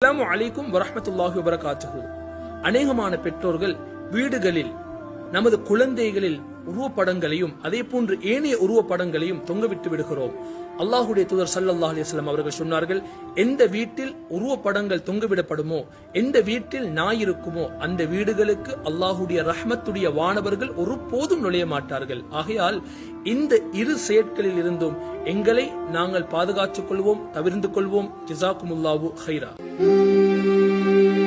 அஸ்ஸலாமு அலைக்கும் வரஹ்மத்துல்லாஹி வபரகாத்துஹு அநேகமான பெற்றோர்கள் வீடுகளில் நமது குழந்தைகளில் உருவப்படங்களையும் அதே போன்று ஏனைய உருவப்படங்களையும் தொங்கவிட்டு விடுகிறோம் அல்லாஹுடைய தூதர் ஸல்லல்லாஹு அலைஹி வஸல்லம் அவர்கள் சொன்னார்கள் எந்த வீட்டில் உருவப்படங்கள் தொங்கவிடப்படுமோ எந்த வீட்டில் நாய் இருக்குமோ அந்த வீடுகளுக்கு அல்லாஹுடைய ரஹ்மத்துடைய வானவர்கள் ஒருபோதும் நுழைய மாட்டார்கள் ஆகையால் இந்த இரு செயற்களில் இருந்தும் எங்களை நாங்கள் பாதுகாத்துக் கொள்வோம் தவிர்ந்து கொள்வோம் ஜிசாக்குமுல்லாவு ஹைரா